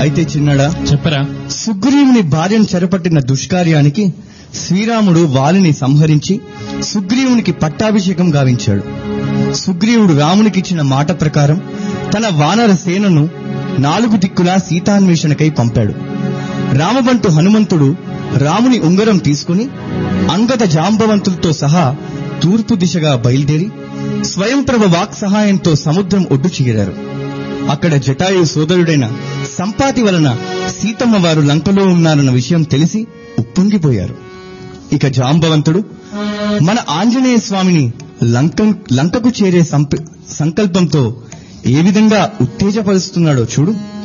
అయితే చిన్నడా చెప్పరా సుగ్రీవుని భార్యను చెరపట్టిన దుష్కార్యానికి శ్రీరాముడు వాలిని సంహరించి సుగ్రీవునికి పట్టాభిషేకం గావించాడు సుగ్రీవుడు రామునికిచ్చిన మాట ప్రకారం తన వానర సేనను నాలుగు దిక్కులా సీతాన్వేషణకై పంపాడు రామబంటు హనుమంతుడు రాముని ఉంగరం తీసుకుని అంగద జాంబవంతులతో సహా తూర్పు దిశగా బయలుదేరి స్వయంప్రభ వాక్ సహాయంతో సముద్రం ఒడ్డు చేరారు అక్కడ జటాయు సోదరుడైన సంపాతి వలన సీతమ్మ వారు లంకలో ఉన్నారన్న విషయం తెలిసి ఉప్పొంగిపోయారు ఇక జాంబవంతుడు మన ఆంజనేయ స్వామిని లంక లంకకు చేరే సంప- సంకల్పంతో ఏ విధంగా ఉత్తేజపరుస్తున్నాడో చూడు